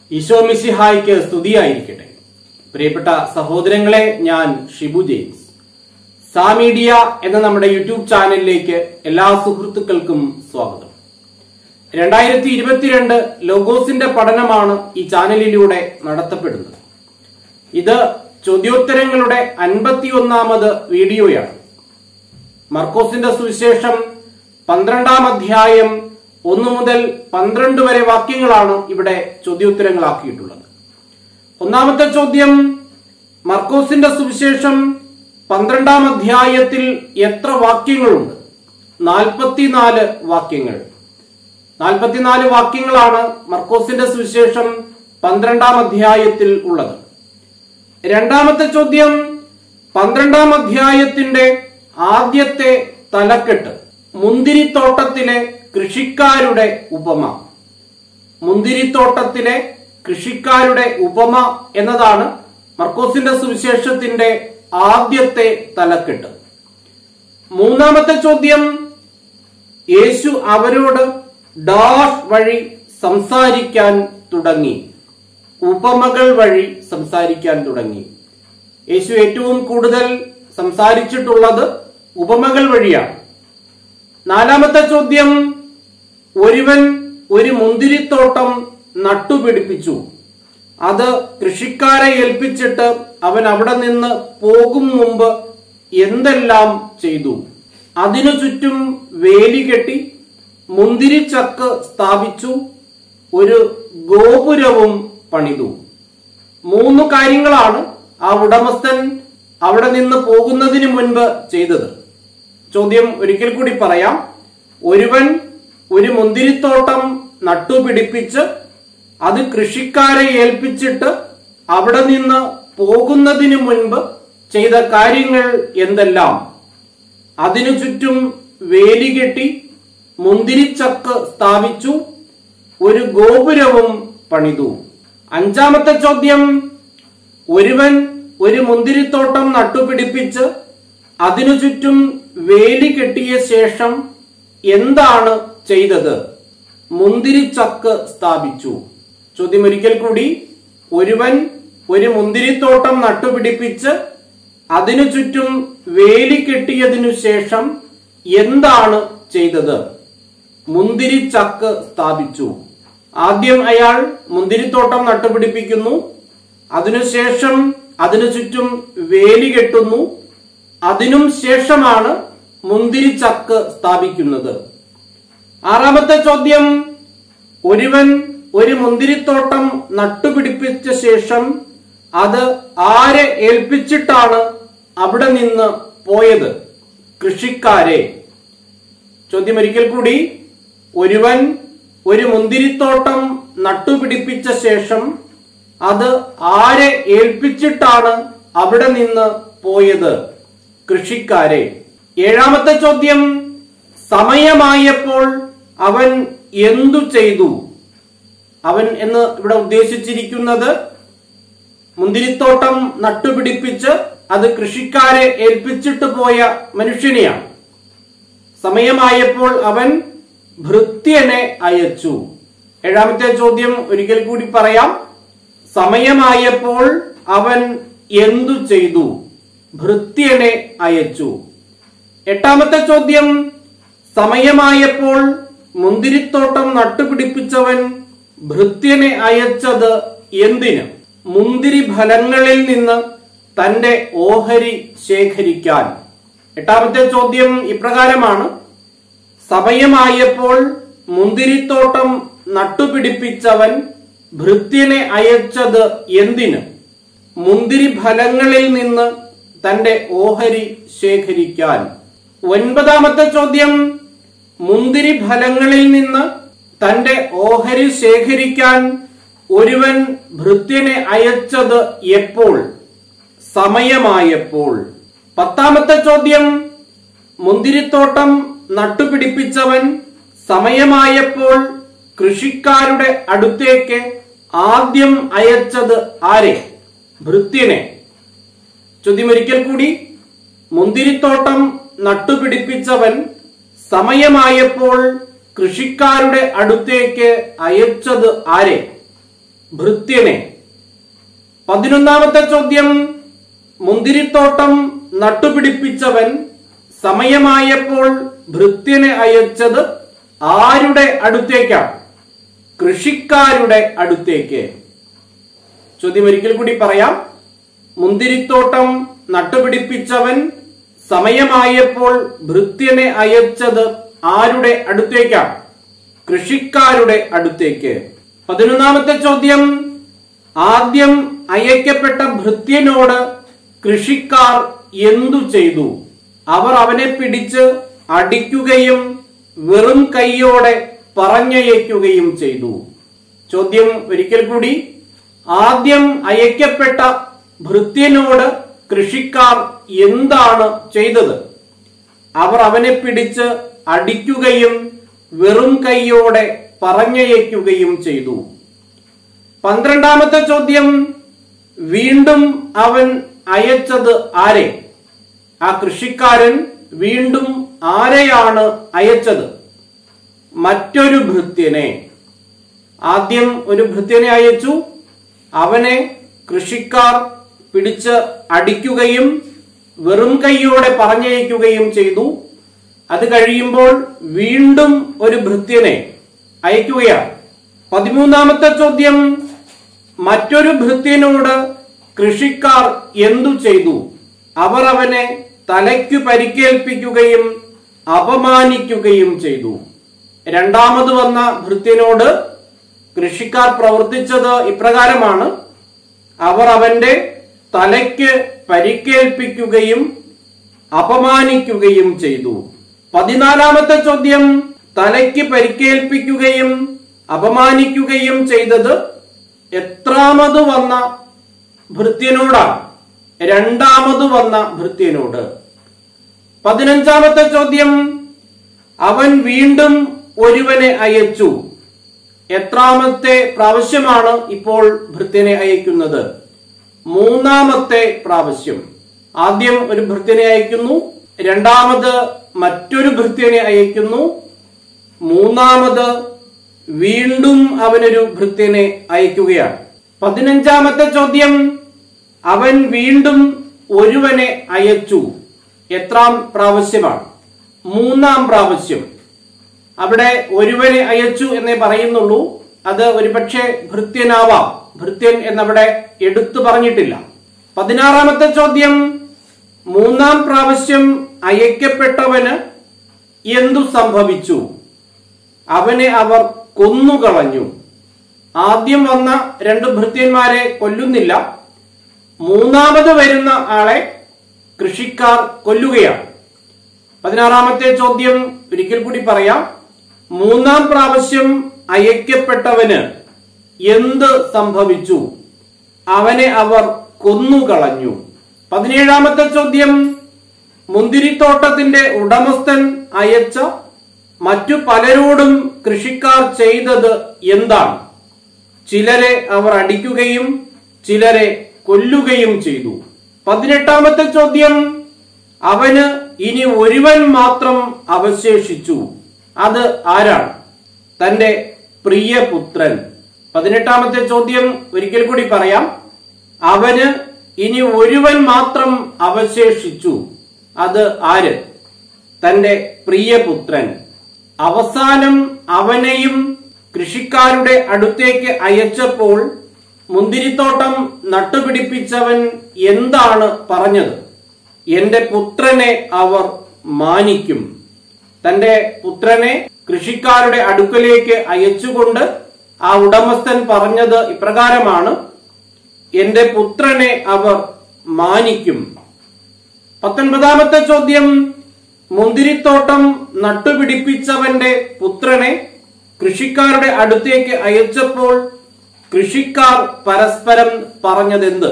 ഈശോ മിശിഹായ്ക്ക് സ്തുതിയായിരിക്കട്ടെ പ്രിയപ്പെട്ട സഹോദരങ്ങളെ ഞാൻ ഷിബു ജെയിംസ് സാ മീഡിയ എന്ന നമ്മുടെ യൂട്യൂബ് ചാനലിലേക്ക് എല്ലാ സുഹൃത്തുക്കൾക്കും സ്വാഗതം രണ്ടായിരത്തി ഇരുപത്തിരണ്ട് ലോഗോസിന്റെ പഠനമാണ് ഈ ചാനലിലൂടെ നടത്തപ്പെടുന്നത് ഇത് ചോദ്യോത്തരങ്ങളുടെ അൻപത്തിയൊന്നാമത് വീഡിയോയാണ് മർക്കോസിന്റെ സുവിശേഷം പന്ത്രണ്ടാം അധ്യായം ഒന്ന് മുതൽ പന്ത്രണ്ട് വരെ വാക്യങ്ങളാണ് ഇവിടെ ചോദ്യോത്തരങ്ങളാക്കിയിട്ടുള്ളത് ഒന്നാമത്തെ ചോദ്യം മർക്കോസിന്റെ സുവിശേഷം പന്ത്രണ്ടാം അധ്യായത്തിൽ എത്ര വാക്യങ്ങളുണ്ട് നാൽപ്പത്തിനാല് വാക്യങ്ങൾ നാൽപ്പത്തിനാല് വാക്യങ്ങളാണ് മർക്കോസിന്റെ സുവിശേഷം പന്ത്രണ്ടാം അധ്യായത്തിൽ ഉള്ളത് രണ്ടാമത്തെ ചോദ്യം പന്ത്രണ്ടാം അധ്യായത്തിന്റെ ആദ്യത്തെ തലക്കെട്ട് മുന്തിരിത്തോട്ടത്തിലെ കൃഷിക്കാരുടെ ഉപമ മുന്തിരിത്തോട്ടത്തിലെ കൃഷിക്കാരുടെ ഉപമ എന്നതാണ് മർക്കോസിന്റെ സുവിശേഷത്തിന്റെ ആദ്യത്തെ തലക്കെട്ട് മൂന്നാമത്തെ ചോദ്യം യേശു അവരോട് ഡാഷ് വഴി സംസാരിക്കാൻ തുടങ്ങി ഉപമകൾ വഴി സംസാരിക്കാൻ തുടങ്ങി യേശു ഏറ്റവും കൂടുതൽ സംസാരിച്ചിട്ടുള്ളത് ഉപമകൾ വഴിയാണ് നാലാമത്തെ ചോദ്യം ഒരുവൻ ഒരു മുന്തിരിത്തോട്ടം നട്ടുപിടിപ്പിച്ചു അത് കൃഷിക്കാരെ ഏൽപ്പിച്ചിട്ട് അവൻ അവിടെ നിന്ന് പോകും മുമ്പ് എന്തെല്ലാം ചെയ്തു അതിനു ചുറ്റും വേലി കെട്ടി മുന്തിരിച്ചക്ക് സ്ഥാപിച്ചു ഒരു ഗോപുരവും പണിതു മൂന്ന് കാര്യങ്ങളാണ് ആ ഉടമസ്ഥൻ അവിടെ നിന്ന് പോകുന്നതിന് മുൻപ് ചെയ്തത് ചോദ്യം ഒരിക്കൽ കൂടി പറയാം ഒരുവൻ ഒരു മുന്തിരിത്തോട്ടം നട്ടുപിടിപ്പിച്ച് അത് കൃഷിക്കാരെ ഏൽപ്പിച്ചിട്ട് അവിടെ നിന്ന് പോകുന്നതിന് മുൻപ് ചെയ്ത കാര്യങ്ങൾ എന്തെല്ലാം അതിനു ചുറ്റും വേലി കെട്ടി മുന്തിരിച്ചക്ക് സ്ഥാപിച്ചു ഒരു ഗോപുരവും പണിതു അഞ്ചാമത്തെ ചോദ്യം ഒരുവൻ ഒരു മുന്തിരിത്തോട്ടം നട്ടുപിടിപ്പിച്ച് അതിനു ചുറ്റും വേലി കെട്ടിയ ശേഷം എന്താണ് ചെയ്തത് മുന്തിരിച്ചക്ക് സ്ഥാപിച്ചു ചോദ്യം ഒരിക്കൽ കൂടി ഒരുവൻ ഒരു മുന്തിരിത്തോട്ടം നട്ടുപിടിപ്പിച്ച് അതിനു ചുറ്റും വേലി കെട്ടിയതിനു ശേഷം എന്താണ് ചെയ്തത് മുന്തിരിച്ചക്ക് സ്ഥാപിച്ചു ആദ്യം അയാൾ മുന്തിരിത്തോട്ടം നട്ടുപിടിപ്പിക്കുന്നു അതിനുശേഷം അതിനു ചുറ്റും വേലി കെട്ടുന്നു അതിനും ശേഷമാണ് മുന്തിരിച്ചക്ക് സ്ഥാപിക്കുന്നത് ആറാമത്തെ ചോദ്യം ഒരുവൻ ഒരു മുന്തിരിത്തോട്ടം നട്ടുപിടിപ്പിച്ച ശേഷം അത് ആരെ ഏൽപ്പിച്ചിട്ടാണ് അവിടെ നിന്ന് പോയത് കൃഷിക്കാരെ ചോദ്യം ഒരിക്കൽ കൂടി ഒരുവൻ ഒരു മുന്തിരിത്തോട്ടം നട്ടുപിടിപ്പിച്ച ശേഷം അത് ആരെ ഏൽപ്പിച്ചിട്ടാണ് അവിടെ നിന്ന് പോയത് കൃഷിക്കാരെ ഏഴാമത്തെ ചോദ്യം സമയമായപ്പോൾ അവൻ എന്തു ചെയ്തു അവൻ എന്ന് ഇവിടെ ഉദ്ദേശിച്ചിരിക്കുന്നത് മുന്തിരിത്തോട്ടം നട്ടുപിടിപ്പിച്ച് അത് കൃഷിക്കാരെ ഏൽപ്പിച്ചിട്ട് പോയ മനുഷ്യനെയാണ് സമയമായപ്പോൾ അവൻ ഭൃത്യനെ അയച്ചു ഏഴാമത്തെ ചോദ്യം ഒരിക്കൽ കൂടി പറയാം സമയമായപ്പോൾ അവൻ എന്തു ചെയ്തു ഭൃത്യനെ അയച്ചു എട്ടാമത്തെ ചോദ്യം സമയമായപ്പോൾ മുന്തിരിത്തോട്ടം നട്ടുപിടിപ്പിച്ചവൻ ഭൃത്യനെ അയച്ചത് എന്തിന് മുന്തിരി ഫലങ്ങളിൽ നിന്ന് തന്റെ ഓഹരി ശേഖരിക്കാൻ എട്ടാമത്തെ ചോദ്യം ഇപ്രകാരമാണ് സമയമായപ്പോൾ മുന്തിരിത്തോട്ടം നട്ടുപിടിപ്പിച്ചവൻ ഭൃത്യനെ അയച്ചത് എന്തിന് മുന്തിരി ഫലങ്ങളിൽ നിന്ന് തന്റെ ഓഹരി ശേഖരിക്കാൻ ഒൻപതാമത്തെ ചോദ്യം മുന്തിരി ഫലങ്ങളിൽ നിന്ന് തന്റെ ഓഹരി ശേഖരിക്കാൻ ഒരുവൻ ഭൃത്യനെ അയച്ചത് എപ്പോൾ സമയമായപ്പോൾ പത്താമത്തെ ചോദ്യം മുന്തിരിത്തോട്ടം നട്ടുപിടിപ്പിച്ചവൻ സമയമായപ്പോൾ കൃഷിക്കാരുടെ അടുത്തേക്ക് ആദ്യം അയച്ചത് ആരെ ഭൃത്യനെ ചോദ്യം ഒരിക്കൽ കൂടി മുന്തിരിത്തോട്ടം നട്ടുപിടിപ്പിച്ചവൻ സമയമായപ്പോൾ കൃഷിക്കാരുടെ അടുത്തേക്ക് അയച്ചത് ആരെ ഭൃത്യനെ പതിനൊന്നാമത്തെ ചോദ്യം മുന്തിരിത്തോട്ടം നട്ടുപിടിപ്പിച്ചവൻ സമയമായപ്പോൾ ഭൃത്യനെ അയച്ചത് ആരുടെ അടുത്തേക്കാണ് കൃഷിക്കാരുടെ അടുത്തേക്ക് ചോദ്യം ഒരിക്കൽ കൂടി പറയാം മുന്തിരിത്തോട്ടം നട്ടുപിടിപ്പിച്ചവൻ സമയമായപ്പോൾ ഭൃത്യനെ അയച്ചത് ആരുടെ അടുത്തേക്കാണ് കൃഷിക്കാരുടെ അടുത്തേക്ക് പതിനൊന്നാമത്തെ ചോദ്യം ആദ്യം അയക്കപ്പെട്ട ഭൃത്യനോട് കൃഷിക്കാർ എന്തു ചെയ്തു അവർ അവനെ പിടിച്ച് അടിക്കുകയും വെറും കൈയോടെ പറഞ്ഞയക്കുകയും ചെയ്തു ചോദ്യം ഒരിക്കൽ കൂടി ആദ്യം അയക്കപ്പെട്ട ഭൃത്യനോട് കൃഷിക്കാർ എന്താണ് ചെയ്തത് അവർ അവനെ പിടിച്ച് അടിക്കുകയും വെറും കൈയോടെ പറഞ്ഞയക്കുകയും ചെയ്തു പന്ത്രണ്ടാമത്തെ ചോദ്യം വീണ്ടും അവൻ അയച്ചത് ആരെ ആ കൃഷിക്കാരൻ വീണ്ടും ആരെയാണ് അയച്ചത് മറ്റൊരു ഭൃത്യനെ ആദ്യം ഒരു ഭൃത്യനെ അയച്ചു അവനെ കൃഷിക്കാർ പിടിച്ച് അടിക്കുകയും വെറും കൈയോടെ പറഞ്ഞയക്കുകയും ചെയ്തു അത് കഴിയുമ്പോൾ വീണ്ടും ഒരു ഭൃത്യനെ അയക്കുകയാണ് പതിമൂന്നാമത്തെ ചോദ്യം മറ്റൊരു ഭൃത്യനോട് കൃഷിക്കാർ എന്തു ചെയ്തു അവർ അവനെ തലയ്ക്കു പരിക്കേൽപ്പിക്കുകയും അപമാനിക്കുകയും ചെയ്തു രണ്ടാമത് വന്ന ഭൃത്യനോട് കൃഷിക്കാർ പ്രവർത്തിച്ചത് ഇപ്രകാരമാണ് അവർ അവന്റെ തലയ്ക്ക് പരിക്കേൽപ്പിക്കുകയും അപമാനിക്കുകയും ചെയ്തു പതിനാലാമത്തെ ചോദ്യം തലയ്ക്ക് പരിക്കേൽപ്പിക്കുകയും അപമാനിക്കുകയും ചെയ്തത് എത്രാമത് വന്ന ഭൃത്യനോടാണ് രണ്ടാമത് വന്ന ഭൃത്യനോട് പതിനഞ്ചാമത്തെ ചോദ്യം അവൻ വീണ്ടും ഒരുവനെ അയച്ചു എത്രാമത്തെ പ്രാവശ്യമാണ് ഇപ്പോൾ ഭൃത്യനെ അയക്കുന്നത് മൂന്നാമത്തെ പ്രാവശ്യം ആദ്യം ഒരു ഭൃത്യനെ അയക്കുന്നു രണ്ടാമത് മറ്റൊരു ഭൃത്യനെ അയക്കുന്നു മൂന്നാമത് വീണ്ടും അവനൊരു ഭൃത്യനെ അയക്കുകയാണ് പതിനഞ്ചാമത്തെ ചോദ്യം അവൻ വീണ്ടും ഒരുവനെ അയച്ചു എത്രാം പ്രാവശ്യമാണ് മൂന്നാം പ്രാവശ്യം അവിടെ ഒരുവനെ അയച്ചു എന്നേ പറയുന്നുള്ളൂ അത് ഒരുപക്ഷെ ഭൃത്യനാവാം ഭൃത്യൻ എന്നവിടെ എടുത്തു പറഞ്ഞിട്ടില്ല പതിനാറാമത്തെ ചോദ്യം മൂന്നാം പ്രാവശ്യം അയക്കപ്പെട്ടവന് എന്തു സംഭവിച്ചു അവനെ അവർ കൊന്നുകളഞ്ഞു ആദ്യം വന്ന രണ്ട് ഭൃത്യന്മാരെ കൊല്ലുന്നില്ല മൂന്നാമത് വരുന്ന ആളെ കൃഷിക്കാർ കൊല്ലുകയാണ് പതിനാറാമത്തെ ചോദ്യം ഒരിക്കൽ കൂടി പറയാം മൂന്നാം പ്രാവശ്യം അയക്കപ്പെട്ടവന് എന്ത് സംഭവിച്ചു അവനെ അവർ കൊന്നുകളഞ്ഞു പതിനേഴാമത്തെ ചോദ്യം മുന്തിരിത്തോട്ടത്തിന്റെ ഉടമസ്ഥൻ അയച്ച മറ്റു പലരോടും കൃഷിക്കാർ ചെയ്തത് എന്താണ് ചിലരെ അവർ അടിക്കുകയും ചിലരെ കൊല്ലുകയും ചെയ്തു പതിനെട്ടാമത്തെ ചോദ്യം അവന് ഇനി ഒരുവൻ മാത്രം അവശേഷിച്ചു അത് ആരാണ് തന്റെ പ്രിയപുത്രൻ പതിനെട്ടാമത്തെ ചോദ്യം ഒരിക്കൽ കൂടി പറയാം അവന് ഇനി ഒരുവൻ മാത്രം അവശേഷിച്ചു അത് ആര് തന്റെ പ്രിയപുത്രൻ അവസാനം അവനെയും കൃഷിക്കാരുടെ അടുത്തേക്ക് അയച്ചപ്പോൾ മുന്തിരിത്തോട്ടം നട്ടുപിടിപ്പിച്ചവൻ എന്താണ് പറഞ്ഞത് എന്റെ പുത്രനെ അവർ മാനിക്കും തന്റെ പുത്രനെ കൃഷിക്കാരുടെ അടുക്കലേക്ക് അയച്ചുകൊണ്ട് ആ ഉടമസ്ഥൻ പറഞ്ഞത് ഇപ്രകാരമാണ് എന്റെ പുത്രനെ അവർ മാനിക്കും പത്തൊൻപതാമത്തെ ചോദ്യം മുന്തിരിത്തോട്ടം നട്ടുപിടിപ്പിച്ചവന്റെ പുത്രനെ കൃഷിക്കാരുടെ അടുത്തേക്ക് അയച്ചപ്പോൾ കൃഷിക്കാർ പരസ്പരം പറഞ്ഞതെന്ത്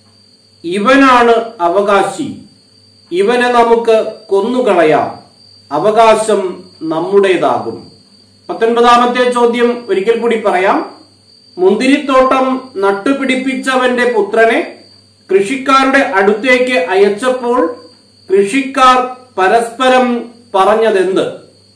ഇവനാണ് അവകാശി ഇവനെ നമുക്ക് കൊന്നുകളയാം അവകാശം നമ്മുടേതാകും പത്തൊൻപതാമത്തെ ചോദ്യം ഒരിക്കൽ കൂടി പറയാം മുന്തിരിത്തോട്ടം നട്ടുപിടിപ്പിച്ചവന്റെ പുത്രനെ കൃഷിക്കാരുടെ അടുത്തേക്ക് അയച്ചപ്പോൾ കൃഷിക്കാർ പരസ്പരം പറഞ്ഞതെന്ത്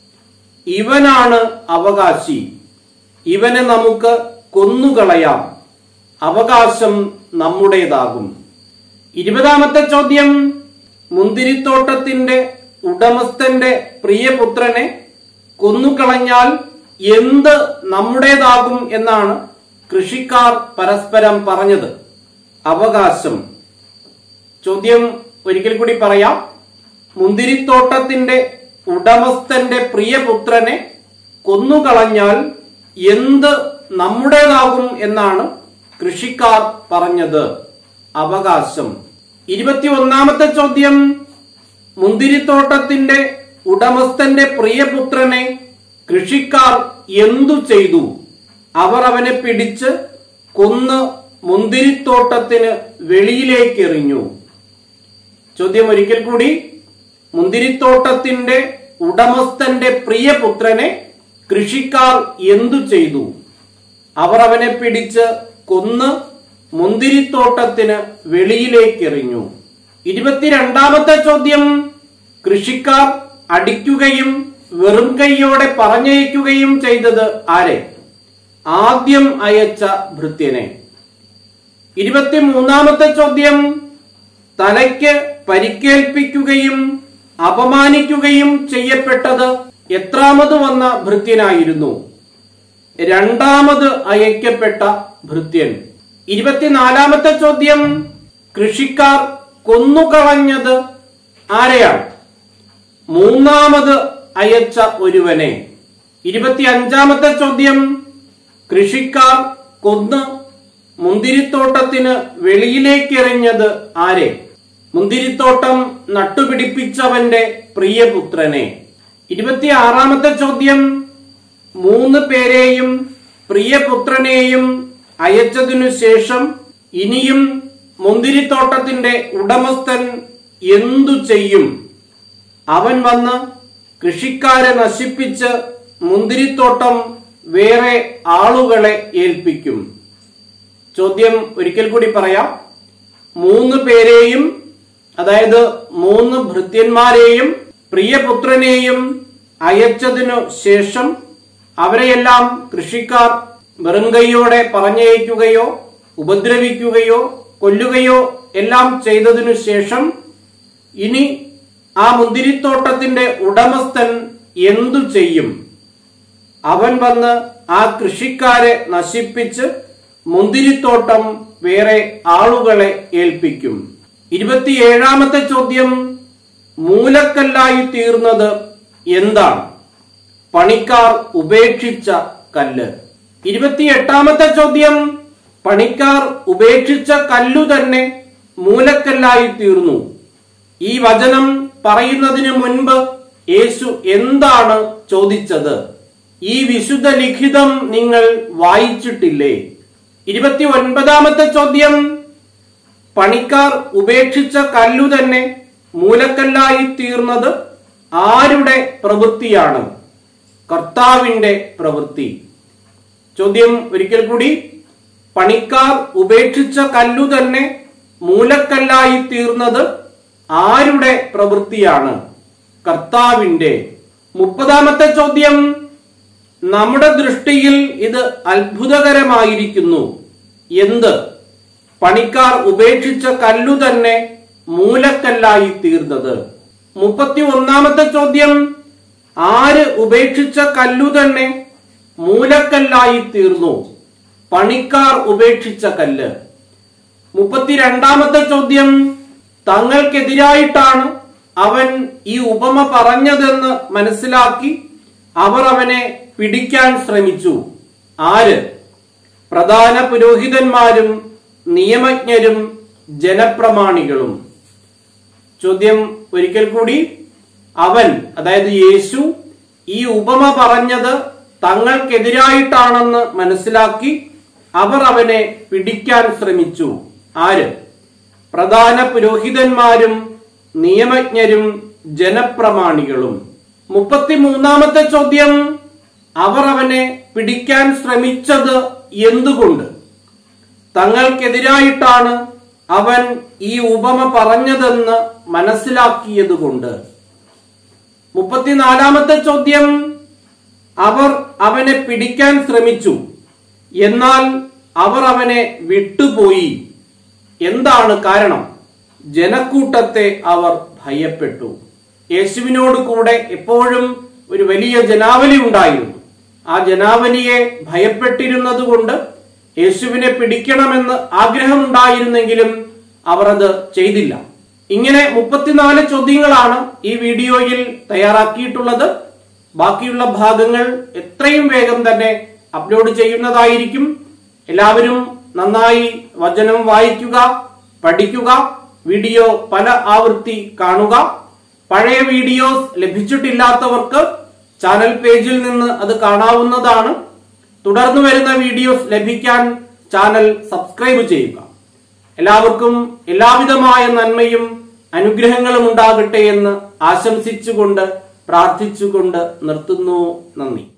ഇവനാണ് അവകാശി ഇവനെ നമുക്ക് കൊന്നുകളയാം അവകാശം നമ്മുടേതാകും ഇരുപതാമത്തെ ചോദ്യം മുന്തിരിത്തോട്ടത്തിന്റെ ഉടമസ്ഥന്റെ പ്രിയപുത്രനെ കൊന്നുകളഞ്ഞാൽ എന്ത് നമ്മുടേതാകും എന്നാണ് കൃഷിക്കാർ പരസ്പരം പറഞ്ഞത് അവകാശം ചോദ്യം ഒരിക്കൽ കൂടി പറയാം മുന്തിരിത്തോട്ടത്തിന്റെ ഉടമസ്ഥന്റെ പ്രിയപുത്രനെ കൊന്നുകളഞ്ഞാൽ എന്ത് നമ്മുടേതാകും എന്നാണ് കൃഷിക്കാർ പറഞ്ഞത് അവകാശം ഇരുപത്തിയൊന്നാമത്തെ ചോദ്യം മുന്തിരിത്തോട്ടത്തിന്റെ ഉടമസ്ഥന്റെ പ്രിയപുത്രനെ കൃഷിക്കാർ എന്തു ചെയ്തു അവർ അവനെ പിടിച്ച് കൊന്ന് മുന്തിരിത്തോട്ടത്തിന് വെളിയിലേക്കെറിഞ്ഞു ചോദ്യം ഒരിക്കൽ കൂടി മുന്തിരിത്തോട്ടത്തിന്റെ ഉടമസ്ഥന്റെ പ്രിയപുത്രനെ കൃഷിക്കാർ എന്തു ചെയ്തു അവർ അവനെ പിടിച്ച് കൊന്ന് മുന്തിരിത്തോട്ടത്തിന് വെളിയിലേക്കെറിഞ്ഞു ഇരുപത്തിരണ്ടാമത്തെ ചോദ്യം കൃഷിക്കാർ അടിക്കുകയും വെറും കൈയോടെ പറഞ്ഞയക്കുകയും ചെയ്തത് ആരെ ആദ്യം അയച്ച ഭൃത്യനെ ഇരുപത്തിമൂന്നാമത്തെ ചോദ്യം തലയ്ക്ക് പരിക്കേൽപ്പിക്കുകയും അപമാനിക്കുകയും ചെയ്യപ്പെട്ടത് എത്രാമത് വന്ന ഭൃത്യനായിരുന്നു രണ്ടാമത് അയക്കപ്പെട്ട ഭൃത്യൻ ഇരുപത്തിനാലാമത്തെ ചോദ്യം കൃഷിക്കാർ കൊന്നുകളഞ്ഞത് ആരെയാണ് മൂന്നാമത് അയച്ച ഒരുവനെ ഇരുപത്തിയഞ്ചാമത്തെ ചോദ്യം കൃഷിക്കാർ കൊന്ന് മുന്തിരിത്തോട്ടത്തിന് വെളിയിലേക്കെറിഞ്ഞത് ആരെ മുന്തിരിത്തോട്ടം നട്ടുപിടിപ്പിച്ചവന്റെ പ്രിയപുത്രനെ ഇരുപത്തിയാറാമത്തെ ചോദ്യം മൂന്ന് പേരെയും പ്രിയപുത്രനെയും അയച്ചതിനു ശേഷം ഇനിയും മുന്തിരിത്തോട്ടത്തിന്റെ ഉടമസ്ഥൻ എന്തു ചെയ്യും അവൻ വന്ന് കൃഷിക്കാരെ നശിപ്പിച്ച് മുന്തിരിത്തോട്ടം വേറെ ആളുകളെ ഏൽപ്പിക്കും ചോദ്യം ഒരിക്കൽ കൂടി പറയാം മൂന്ന് പേരെയും അതായത് മൂന്ന് ഭൃത്യന്മാരെയും പ്രിയപുത്രനെയും അയച്ചതിനു ശേഷം അവരെയെല്ലാം കൃഷിക്കാർ വെറും കൈയോടെ പറഞ്ഞയക്കുകയോ ഉപദ്രവിക്കുകയോ കൊല്ലുകയോ എല്ലാം ചെയ്തതിനു ശേഷം ഇനി ആ മുന്തിരിത്തോട്ടത്തിന്റെ ഉടമസ്ഥൻ എന്തു ചെയ്യും അവൻ വന്ന് ആ കൃഷിക്കാരെ നശിപ്പിച്ച് മുന്തിരിത്തോട്ടം വേറെ ആളുകളെ ഏൽപ്പിക്കും ഇരുപത്തിയേഴാമത്തെ ചോദ്യം മൂലക്കല്ലായി തീർന്നത് എന്താണ് പണിക്കാർ ഉപേക്ഷിച്ച കല്ല് ഇരുപത്തിയെട്ടാമത്തെ ചോദ്യം പണിക്കാർ ഉപേക്ഷിച്ച കല്ലു തന്നെ മൂലക്കല്ലായി തീർന്നു ഈ വചനം പറയുന്നതിന് മുൻപ് യേശു എന്താണ് ചോദിച്ചത് ഈ വിശുദ്ധ ലിഖിതം നിങ്ങൾ വായിച്ചിട്ടില്ലേ ഇരുപത്തി ഒൻപതാമത്തെ ചോദ്യം പണിക്കാർ ഉപേക്ഷിച്ച കല്ലു തന്നെ മൂലക്കല്ലായി തീർന്നത് ആരുടെ പ്രവൃത്തിയാണ് കർത്താവിന്റെ പ്രവൃത്തി ചോദ്യം ഒരിക്കൽ കൂടി പണിക്കാർ ഉപേക്ഷിച്ച കല്ലു തന്നെ മൂലക്കല്ലായി തീർന്നത് ആരുടെ പ്രവൃത്തിയാണ് കർത്താവിന്റെ മുപ്പതാമത്തെ ചോദ്യം നമ്മുടെ ദൃഷ്ടിയിൽ ഇത് അത്ഭുതകരമായിരിക്കുന്നു എന്ത് പണിക്കാർ ഉപേക്ഷിച്ച കല്ലു തന്നെ മൂലക്കല്ലായി തീർന്നത് മുപ്പത്തി ഒന്നാമത്തെ ചോദ്യം ആര് ഉപേക്ഷിച്ച കല്ലു തന്നെ മൂലക്കല്ലായി തീർന്നു പണിക്കാർ ഉപേക്ഷിച്ച കല്ല് മുപ്പത്തിരണ്ടാമത്തെ ചോദ്യം തങ്ങൾക്കെതിരായിട്ടാണ് അവൻ ഈ ഉപമ പറഞ്ഞതെന്ന് മനസ്സിലാക്കി അവർ അവനെ പിടിക്കാൻ ശ്രമിച്ചു ആര് പ്രധാന പുരോഹിതന്മാരും നിയമജ്ഞരും ജനപ്രമാണികളും ചോദ്യം ഒരിക്കൽ കൂടി അവൻ അതായത് യേശു ഈ ഉപമ പറഞ്ഞത് തങ്ങൾക്കെതിരായിട്ടാണെന്ന് മനസ്സിലാക്കി അവർ അവനെ പിടിക്കാൻ ശ്രമിച്ചു ആര് പ്രധാന പുരോഹിതന്മാരും നിയമജ്ഞരും ജനപ്രമാണികളും മുപ്പത്തിമൂന്നാമത്തെ ചോദ്യം അവർ അവനെ പിടിക്കാൻ ശ്രമിച്ചത് എന്തുകൊണ്ട് തങ്ങൾക്കെതിരായിട്ടാണ് അവൻ ഈ ഉപമ പറഞ്ഞതെന്ന് മനസ്സിലാക്കിയതുകൊണ്ട് മുപ്പത്തിനാലാമത്തെ ചോദ്യം അവർ അവനെ പിടിക്കാൻ ശ്രമിച്ചു എന്നാൽ അവർ അവനെ വിട്ടുപോയി എന്താണ് കാരണം ജനക്കൂട്ടത്തെ അവർ ഭയപ്പെട്ടു യേശുവിനോട് കൂടെ എപ്പോഴും ഒരു വലിയ ജനാവലി ഉണ്ടായിരുന്നു ആ ജനാവലിയെ ഭയപ്പെട്ടിരുന്നത് കൊണ്ട് യേശുവിനെ പിടിക്കണമെന്ന് ആഗ്രഹമുണ്ടായിരുന്നെങ്കിലും അവർ അത് ചെയ്തില്ല ഇങ്ങനെ മുപ്പത്തിനാല് ചോദ്യങ്ങളാണ് ഈ വീഡിയോയിൽ തയ്യാറാക്കിയിട്ടുള്ളത് ബാക്കിയുള്ള ഭാഗങ്ങൾ എത്രയും വേഗം തന്നെ അപ്ലോഡ് ചെയ്യുന്നതായിരിക്കും എല്ലാവരും നന്നായി വചനം വായിക്കുക പഠിക്കുക വീഡിയോ പല ആവൃത്തി കാണുക പഴയ വീഡിയോസ് ലഭിച്ചിട്ടില്ലാത്തവർക്ക് ചാനൽ പേജിൽ നിന്ന് അത് കാണാവുന്നതാണ് തുടർന്ന് വരുന്ന വീഡിയോസ് ലഭിക്കാൻ ചാനൽ സബ്സ്ക്രൈബ് ചെയ്യുക എല്ലാവർക്കും എല്ലാവിധമായ നന്മയും അനുഗ്രഹങ്ങളും ഉണ്ടാകട്ടെ എന്ന് ആശംസിച്ചുകൊണ്ട് പ്രാർത്ഥിച്ചുകൊണ്ട് നിർത്തുന്നു നന്ദി